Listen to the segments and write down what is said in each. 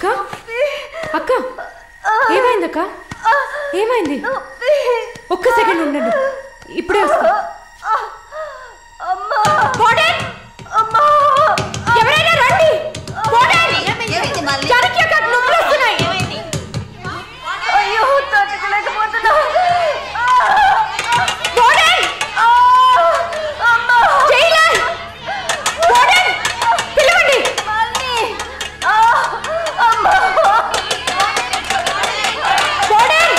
అక్క అక్క ఏమైంది అక్క ఏమైంది ఒక్క సెకండ్ ఉండండి ఇప్పుడే వస్తా వార్డెన్! ఎవరైనా రండి వార్డెన్! జానకి అక్క నొప్పులు వస్తున్నాయి అయ్యో తట్టుకోలేకపోతున్నా వార్డెన్! జైలర్! వార్డెన్! పిలవండి వార్డెన్!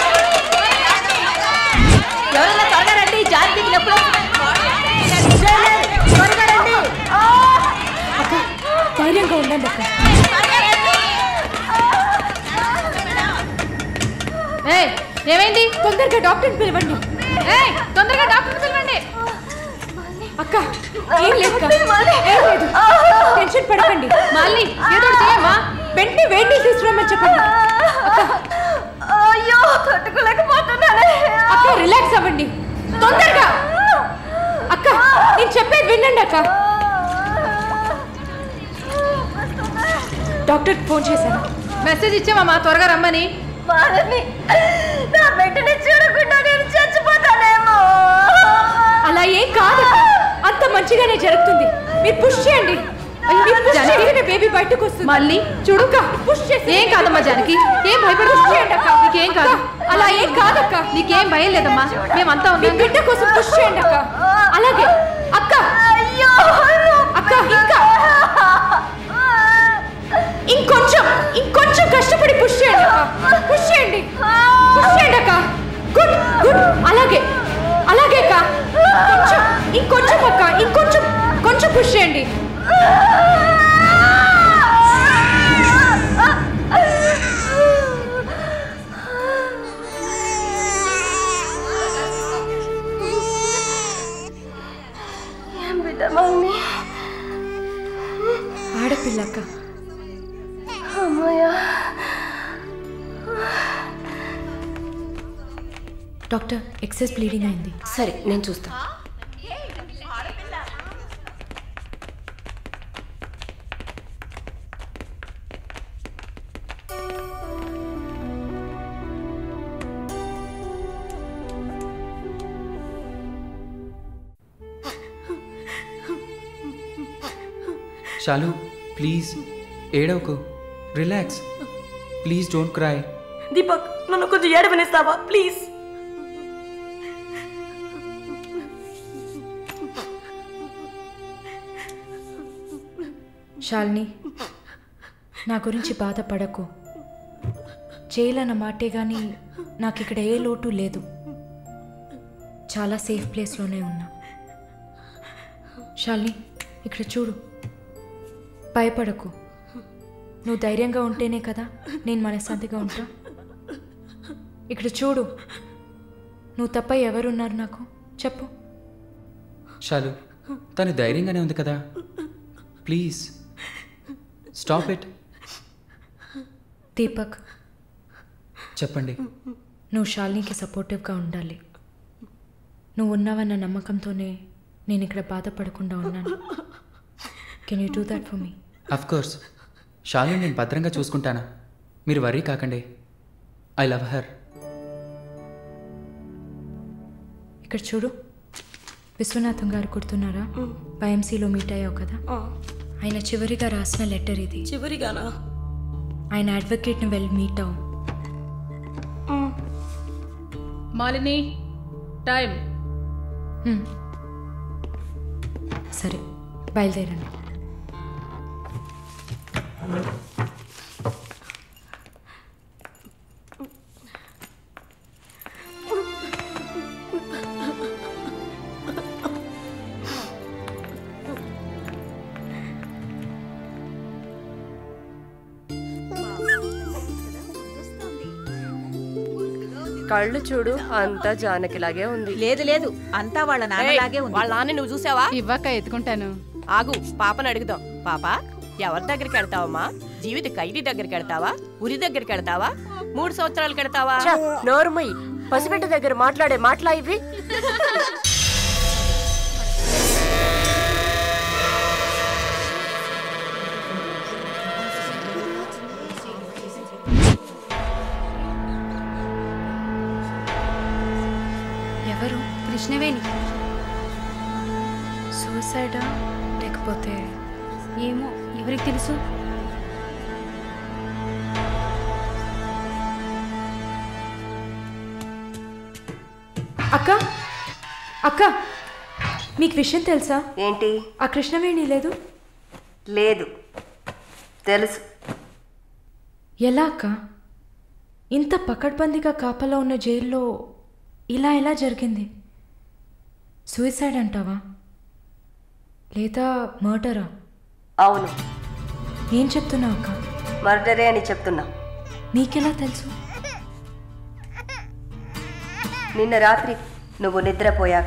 ఎవరైనా త్వరగా రండి జాతికి నొప్పులు త్వరగా రండి అక్క ధైర్యంగా ఉండండి అక్క ఏయ్ ఏమైంది తొందరగా డాక్టర్ని పిలవండి ఏయ్ తొందరగా డాక్టర్ పిలవండి అక్క ఏం లేదు అక్క. ఏం లేదు టెన్షన్ పడకండి మళ్ళీ ఏదో ఒకటి చేయమ్మా వెంటనే వేడి నీళ్ళు తీసుకురమ్మని చెప్పండి అయ్యో తట్టుకోలేకపోతున్నానే అక్క రిలాక్స్ అవ్వండి తొందరగా అక్క నేను చెప్పేది వినండి అక్క డాక్టర్ ఫోన్ చేశాను మెసేజ్ ఇచ్చామమ్మా త్వరగా రమ్మని బాలని నా బిడ్డని చూడకుండా నేను చచ్చిపోతానేమో అలా ఏం కాదు అంత మంచిగానే జరుగుతుంది మీరు పుష్ చేయండి మీరు push జానకి. చేస్తేనే బేబీ బయటకు వస్తుంది మళ్ళీ చూడు అక్క పుష్ చేసి ఏం కాదమ్మా జానకి ఏం భయపడు పుష్ చేయండి అక్క నీకేం కాదు అలా ఏం కాదక్క నీకేం భయం లేదమ్మా మేమంతా మీ ఉన్నాం బిడ్డ కోసం పుష్ చేయండి అక్క అలాగే అక్క అయ్యో అక్క ఇంకా ఇంకొంచెం ఇంకొంచెం కష్టపడి పుష్ చేయండి అక్క పుష్ చేయండి పుష్ చేయండి అక్క గుడ్ గుడ్ అలాగే అలాగే అక్క కొంచెం ఇంకొంచెం అక్క ఇంకొంచెం కొంచెం పుష్ చేయండి ఏం బిడ్డ మమ్మీ ఆడపిల్ల అక్క అమ్మయ్యా డాక్టర్ ఎక్సెస్ బ్లీడింగ్ అయింది సరే నేను చూస్తా షాలు ప్లీజ్ ఏడవకు relax please don't cry Deepak నన్ను కొంచెం ఏడవనిస్తావా ప్లీజ్ శాలిని నా గురించి బాధపడకు చేయలన్న మాటే కానీ నాకు ఇక్కడ ఏ లోటు లేదు చాలా సేఫ్ ప్లేస్లోనే ఉన్నా శాలిని ఇక్కడ చూడు భయపడకు నువ్వు ధైర్యంగా ఉంటేనే కదా నేను మనశ్శాంతిగా ఉంటా ఇక్కడ చూడు నువ్వు తప్ప ఎవరున్నారు నాకు చెప్పు షాలు తను ధైర్యంగానే ఉంది కదా ప్లీజ్ స్టాప్ ఇట్ దీపక్ చెప్పండి నువ్వు శాలినికి సపోర్టివ్గా ఉండాలి నువ్వు ఉన్నావన్న నమ్మకంతోనే నేను ఇక్కడ బాధపడకుండా ఉన్నాను can you do that for me of course Shalu నేను భద్రంగా చూసుకుంటానా మీరు వరీ కాకండి ఐ లవ్ హర్ ఇక్కడ చూడు విశ్వనాథం గారు గుర్తున్నారా వైఎంసీలో మీట్ అయ్యావు కదా ఆయన చివరిగా రాసిన లెటర్ ఇది చివరిగానా ఆయన అడ్వకేట్ని వెళ్ళి మీట్ అవ్వు మాలిని టైం హ్మ్. సరే బయలుదేరండి కళ్ళు చూడు అంతా జానకిలాగే ఉంది లేదు లేదు అంతా వాళ్ళ నాన్నలాగే ఉంది వాళ్ళ నాన్న నువ్వు చూసావా ఇవ్వక ఎత్తుకుంటాను ఆగు పాపని అడుగుదాం పాప ఎవరి దగ్గరికి వెళ్తావమ్మా జీవిత ఖైదీ దగ్గరికి వెళ్తావా ఉరి దగ్గరికి వెళ్తావా మూడు సంవత్సరాలకు వెళ్తావా నోరుమయ్యి పసిబిడ్డ దగ్గర మాట్లాడే మాటలా ఇవి కృష్ణవేణి సూసైడా లేకపోతే ఏమో ఎవరికి తెలుసు అక్క అక్క మీకు విషయం తెలుసా ఏంటి ఆ కృష్ణవేణి లేదు లేదు తెలుసు ఎలా అక్క ఇంత పకడ్బందీగా కాపలా ఉన్న జైల్లో ఇలా ఎలా జరిగింది సూసైడ్ అంటావా లేదా మర్డరా అవును ఏం చెప్తున్నావు అక్క మర్డరే అని చెప్తున్నా నీకెలా తెలుసు నిన్న రాత్రి నువ్వు నిద్రపోయాక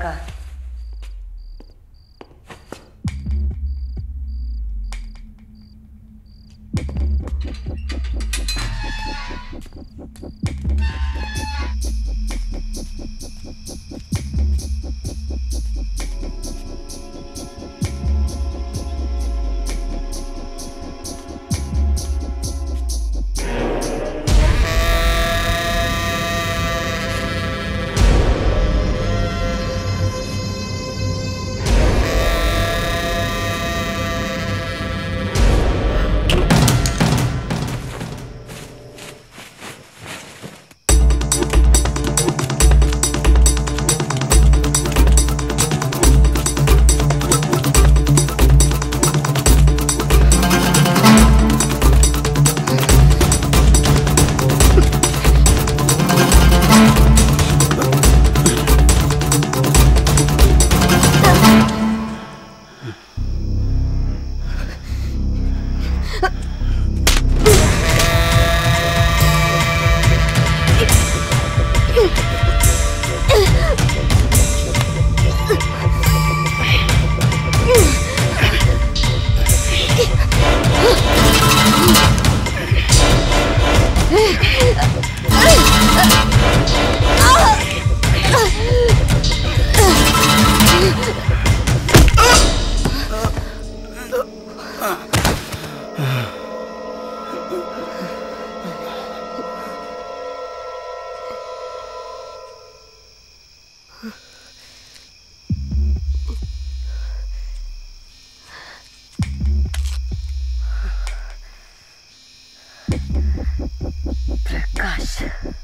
ప్రకాష్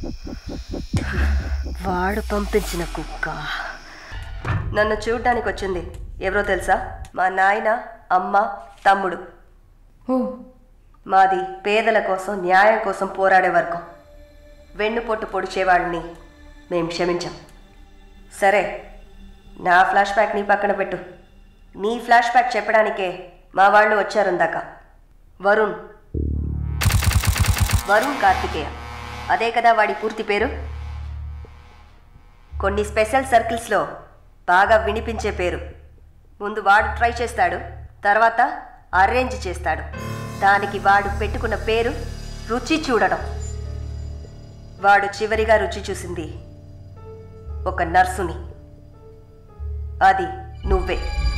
వాడు పంపించిన కుక్క నన్ను చూడ్డానికి వచ్చింది ఎవరో తెలుసా మా నాయన అమ్మ తమ్ముడు ఓ మాది పేదల కోసం న్యాయం కోసం పోరాడే వర్గం వెన్నుపొట్టు పొడిచేవాడిని మేం క్షమించాం సరే నా ఫ్లాష్ బ్యాక్ నీ పక్కన పెట్టు నీ ఫ్లాష్ బ్యాక్ చెప్పడానికే మా వాళ్ళు వచ్చారు ఇందాక వరుణ్ వరుణ్ కార్తికేయ అదే కదా వాడి పూర్తి పేరు కొన్ని స్పెషల్ సర్కిల్స్లో బాగా వినిపించే పేరు ముందు వాడు ట్రై చేస్తాడు తర్వాత అరేంజ్ చేస్తాడు దానికి వాడు పెట్టుకున్న పేరు రుచి చూడడం వాడు చివరిగా రుచి చూసింది ఒక నర్సుని అది నువ్వే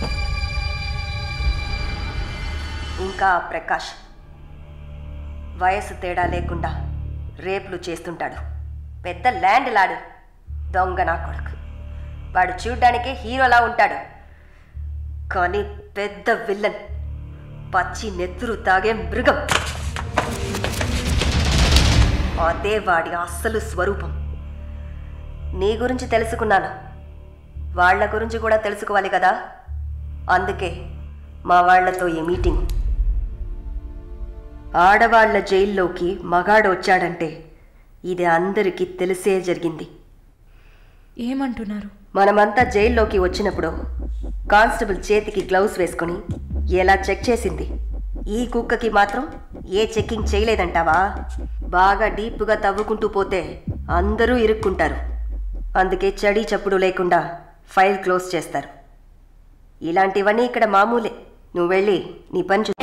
ఇంకా ఆ ప్రకాష్ వయసు తేడా లేకుండా రేపులు చేస్తుంటాడు పెద్ద ల్యాండ్ లాడు దొంగ నా కొడుకు వాడు చూడ్డానికే హీరోలా ఉంటాడు కానీ పెద్ద విల్లన్ పచ్చి నెత్తురు తాగే మృగం అదే వాడి అస్సలు స్వరూపం నీ గురించి తెలుసుకున్నాను వాళ్ళ గురించి కూడా తెలుసుకోవాలి కదా అందుకే మా వాళ్లతో ఈ మీటింగ్ ఆడవాళ్ల జైల్లోకి మగాడు వచ్చాడంటే ఇది అందరికీ తెలిసే జరిగింది ఏమంటున్నారు మనమంతా జైల్లోకి వచ్చినప్పుడు కానిస్టేబుల్ చేతికి గ్లౌస్ వేసుకొని ఎలా చెక్ చేసింది ఈ కుక్కకి మాత్రం ఏ చెక్కింగ్ చేయలేదంటావా బాగా డీప్గా తవ్వుకుంటూ పోతే అందరూ ఇరుక్కుంటారు అందుకే చడి చప్పుడు లేకుండా ఫైల్ క్లోజ్ చేస్తారు ఇలాంటివన్నీ ఇక్కడ మామూలే నువ్వు వెళ్ళి నీ పని చూసుకో.